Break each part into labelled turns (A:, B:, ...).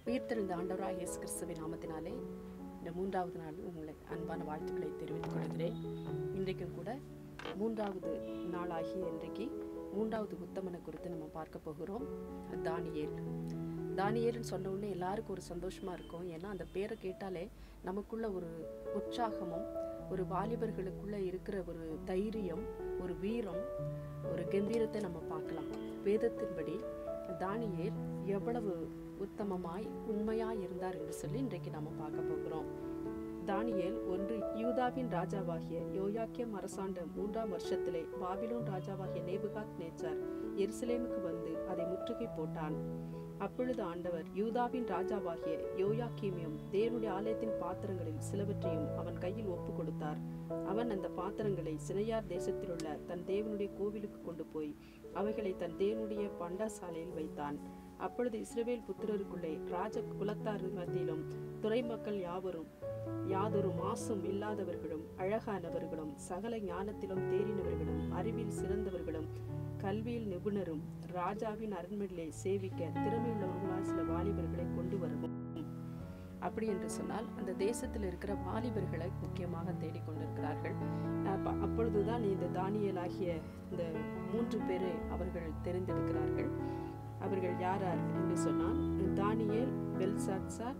A: உயிர்த்தெழுந்த ஆண்டவராக இயேசு கிறிஸ்துவின் நாமத்தினாலே இந்த மூன்றாவது நாள் உங்களை அன்பான வாழ்த்துக்களை தெரிவித்துக் கொள்கிறேன் இன்றைக்கும் கூட மூன்றாவது நாளாகிய இன்றைக்கு மூன்றாவது உத்தமனை குறித்து நம்ம பார்க்க போகிறோம் தானியேல் தானியேல்னு சொன்ன உடனே எல்லாருக்கும் ஒரு சந்தோஷமா இருக்கும் ஏன்னா அந்த பேரை கேட்டாலே நமக்குள்ள ஒரு உற்சாகமும் ஒரு வாலிபர்களுக்குள்ள இருக்கிற ஒரு தைரியம் ஒரு வீரம் ஒரு கம்பீரத்தை நம்ம பார்க்கலாம் வேதத்தின்படி தானியேல் எவ்வளவு உத்தமமாய் உண்மையாய் இருந்தார் என்று சொல்லி இன்றைக்கு நாம பார்க்க போகிறோம் தானியேல் ஒன்று யூதாவின் ராஜாவாகிய யோயாக்கியம் அரசாண்ட மூன்றாம் வருஷத்திலே பாபிலோன் ராஜாவாகிய நேபுகாத் நேச்சார் எருசலேமுக்கு வந்து அதை முற்றுகை போட்டான் அப்பொழுது ஆண்டவர் யூதாவின் ராஜாவாகிய யோயாக்கீமியும் தேவனுடைய ஆலயத்தின் பாத்திரங்களில் சிலவற்றையும் அவன் கையில் ஒப்பு கொடுத்தார் அவன் அந்த பாத்திரங்களை சினையார் தேசத்தில் உள்ள தன் தேவனுடைய கோவிலுக்கு கொண்டு போய் அவைகளை தன் தேவனுடைய பண்டாசாலையில் வைத்தான் அப்பொழுது இஸ்ரவேல் புத்திரருக்குள்ளே ராஜ குலத்தார் மத்தியிலும் துறை மக்கள் யாவரும் யாதொரு மாசும் இல்லாதவர்களும் அழகானவர்களும் சகல ஞானத்திலும் தேறினவர்களும் அறிவில் சிறந்தவர்களும் கல்வியில் நிபுணரும் ராஜாவின் அரண்மனையிலே சேவிக்க திறமையுள்ளவர்களாய் சில வாலிபர்களை கொண்டு வரவும் அப்படி என்று சொன்னால் அந்த தேசத்தில் இருக்கிற வாலிபர்களை முக்கியமாக தேடிக்கொண்டிருக்கிறார்கள் அப்ப- அப்பொழுதுதான் இந்த தானியலாகிய இந்த மூன்று பேரை அவர்கள் தெரிந்தெடுக்கிறார்கள் அவர்கள் யாரார் என்று சொன்னால் Daniel Belteshazzar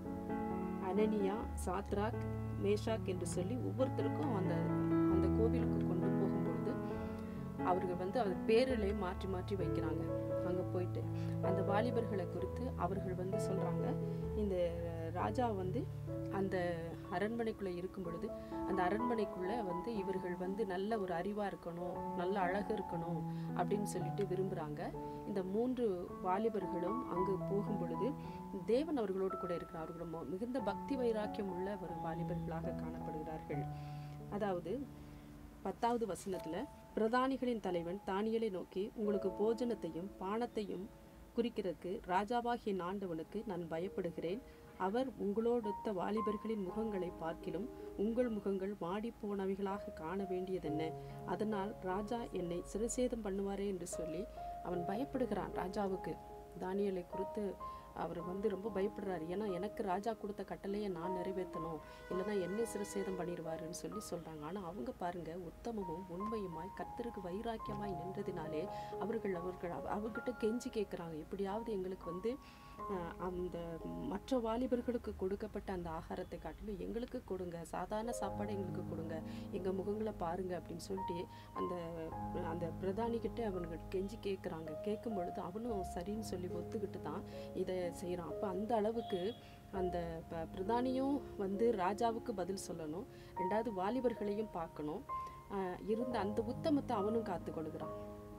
A: Hananiah Shadrach Meshach என்று சொல்லி ஒவ்வொருத்தருக்கும் அந்த அந்த கோவிலுக்கு கொண்டு போகும்பொழுது அவர்கள் வந்து அவர் பேரிலே மாற்றி மாற்றி வைக்கிறாங்க அங்கே போயிட்டு அந்த வாலிபர்களை குறித்து அவர்கள் வந்து சொல்கிறாங்க இந்த ராஜா வந்து அந்த அரண்மனைக்குள்ளே இருக்கும் பொழுது அந்த அரண்மனைக்குள்ளே வந்து இவர்கள் வந்து நல்ல ஒரு அறிவாக இருக்கணும் நல்ல அழகு இருக்கணும் அப்படின்னு சொல்லிட்டு விரும்புகிறாங்க இந்த மூன்று வாலிபர்களும் அங்கு போகும் பொழுது தேவன் அவர்களோடு கூட இருக்கிறார் அவர்கள் மொ- மிகுந்த பக்தி வைராக்கியம் உள்ள ஒரு வாலிபர்களாக காணப்படுகிறார்கள் அதாவது பத்தாவது வசனத்துல பிரதானிகளின் தலைவன் தானியலை நோக்கி உங்களுக்கு போஜனத்தையும் பானத்தையும் குறிக்கிறதுக்கு ராஜாவாகிய ஆண்டவனுக்கு நான் பயப்படுகிறேன் அவர் உங்களோடொத்த வாலிபர்களின் முகங்களை பார்க்கிலும் உங்கள் முகங்கள் வாடி போனவைகளாக காண வேண்டியதென்ன அதனால் ராஜா என்னை சிறுசேதம் பண்ணுவாரே என்று சொல்லி அவன் பயப்படுகிறான் ராஜாவுக்கு தானியலை குறித்து அவர் வந்து ரொம்ப பயப்படுறாரு ஏன்னா எனக்கு ராஜா கொடுத்த கட்டளையை நான் நிறைவேற்றணும் இல்லைன்னா என்ன சிறுசேதம் பண்ணிடுவாருன்னு சொல்லி சொல்றாங்க ஆனா அவங்க பாருங்க உத்தமமும் உண்மையுமாய் கர்த்தருக்கு வைராக்கியமாய் நின்றதினாலே அவர்கள் அவர்கள் அவ- அவர்கிட்ட கெஞ்சி கேட்குறாங்க எப்படியாவது எங்களுக்கு வந்து அஹ், அந்த மற்ற வாலிபர்களுக்கு கொடுக்கப்பட்ட அந்த ஆகாரத்தை காட்டிலும் எங்களுக்கு கொடுங்க சாதாரண சாப்பாடு எங்களுக்கு கொடுங்க எங்க முகங்களை பாருங்க அப்படின்னு சொல்லிட்டு அந்த அந்த பிரதானி கிட்ட அவனுக்கு கெஞ்சி கேட்குறாங்க கேட்கும் பொழுது அவனும் சரின்னு சொல்லி ஒத்துக்கிட்டு தான் இதை செய்கிறான் அப்போ அந்த அளவுக்கு அந்த ப- பிரதானியும் வந்து ராஜாவுக்கு பதில் சொல்லணும் ரெண்டாவது வாலிபர்களையும் பார்க்கணும் ஆஹ் இருந்த அந்த உத்தமத்தை அவனும் காத்துக்கொள்கிறான்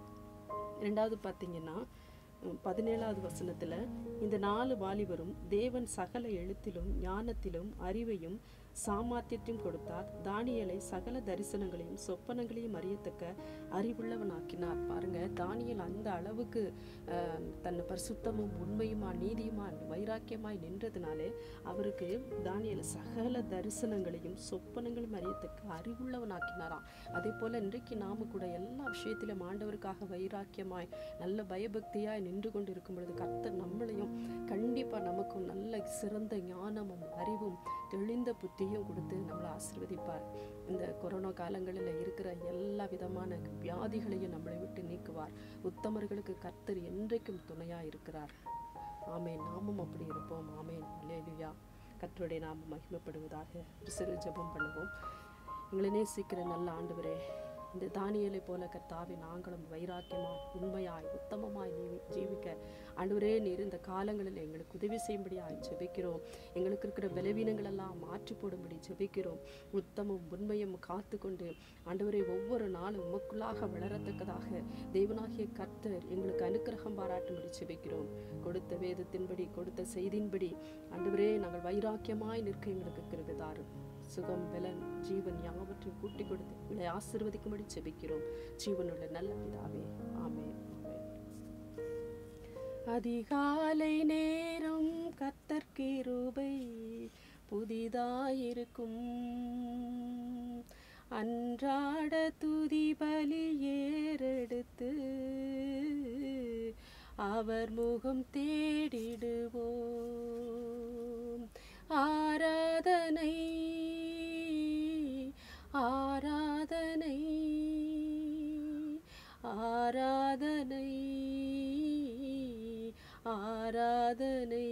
A: ரெண்டாவது பார்த்தீங்கன்னா உம், பதினேழாவது வசனத்துல இந்த நாலு வாலிபரும் தேவன் சகல எழுத்திலும் ஞானத்திலும் அறிவையும் சாமர்த்தியத்தையும் கொடுத்தார் தானியலை சகல தரிசனங்களையும் சொப்பனங்களையும் அறியத்தக்க அறிவுள்ளவனாக்கினார் பாருங்க தானியல் அந்த அளவுக்கு ஆஹ், தன்னை பரிசுத்தமும் உண்மையுமா நீதியுமா வைராக்கியமாய் நின்றதுனாலே அவருக்கு தானியல் சகல தரிசனங்களையும் சொப்பனங்களும் அறியத்தக்க அறிவுள்ளவனாக்கினாராம் அதே போல இன்றைக்கு நாம கூட எல்லா விஷயத்திலும் ஆண்டவருக்காக வைராக்கியமாய் நல்ல பயபக்தியாய் நின்று கொண்டு இருக்கும் பொழுது கர்த்தர் நம்மளையும் கண்டிப்பா நமக்கும் நல்ல சிறந்த ஞானமும் அறிவும் தெளிந்த புத்தியும் கொடுத்து நம்மளை ஆசீர்வதிப்பார் இந்த கொரோனா காலங்களில் இருக்கிற எல்லா விதமான வியாதிகளையும் நம்மளை விட்டு நீக்குவார் உத்தமர்களுக்கு கர்த்தர் என்றைக்கும் துணையா இருக்கிறார் ஆமென் நாமும் அப்படி இருப்போம் ஆமென் அல்லேலூயா கர்த்தருடைய நாமம் மகிமைப்படுவதாக ஒரு சிறு ஜெபம் பண்ணுவோம் எங்களை நேசிக்கிற நல்ல ஆண்டவரே இந்த தானியலை போல கர்த்தாவே நாங்களும் வைராக்கியமாய் உண்மையாய் உத்தமமாய் நீ- ஜீவிக்க ஆண்டவரே நீர் இந்த காலங்களில் எங்களுக்கு உதவி செய்யும்படியாய் ஜெபிக்கிறோம் எங்களுக்கு இருக்கிற பலவீனங்கள் எல்லாம் மாற்றி போடும்படி ஜெபிக்கிறோம் உத்தமும் உண்மையும் காத்து கொண்டு ஆண்டவரே ஒவ்வொரு நாளும் உமக்குள்ளாக வளரத்தக்கதாக தேவனாகிய கர்த்தர் எங்களுக்கு அனுக்கிரகம் பாராட்டும்படி ஜெபிக்கிறோம் கொடுத்த வேதத்தின்படி கொடுத்த செய்தியின்படி ஆண்டவரே நாங்கள் வைராக்கியமாய் நிற்க எங்களுக்கு கிருபை தாரும் சுகம் பலன் ஜீவன் யாவற்றையும் கூட்டி கொடுத்து எங்களை ஆசீர்வதிக்கும்படி ஜெபிக்கிறோம் ஜீவனுள்ள நல்ல பிதாவே ஆமென் ஆமென். அதிகாலை நேரம் கத்தர் கிருபை புதிதாயிருக்கும் அன்றாட துதி பலி ஏறெடுத்து அவர் முகம் தேடிடுவோம் ஆராதனை ஆராதனை ஆராதனை ஆராதனை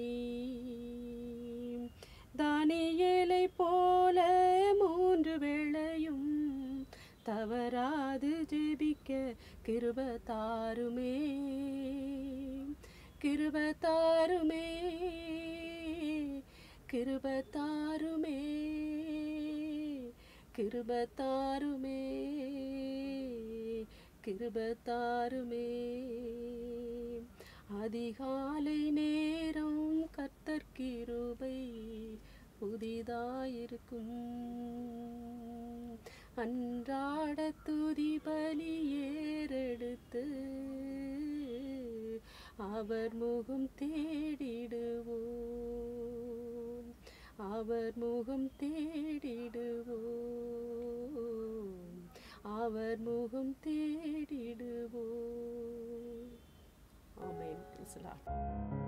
A: தானியேலை போல மூன்று வேளையும் தவறாது ஜெபிக்க கிருப தாருமே கிருப தாருமே கிருப தாருமே கிருப தாருமே கிருப தாருமே அதிகாலை நேரம் கர்த்தர் கிருபை புதிதாயிருக்கும் அன்றாட துதி பலி ஏறெடுத்து அவர் முகம் தேடிடுவோம் அவர் முகம் தேடிடுவோம் அவர் முகம் தேடிடுவோம் ஆமென் பிரைஸ் தி லார்ட்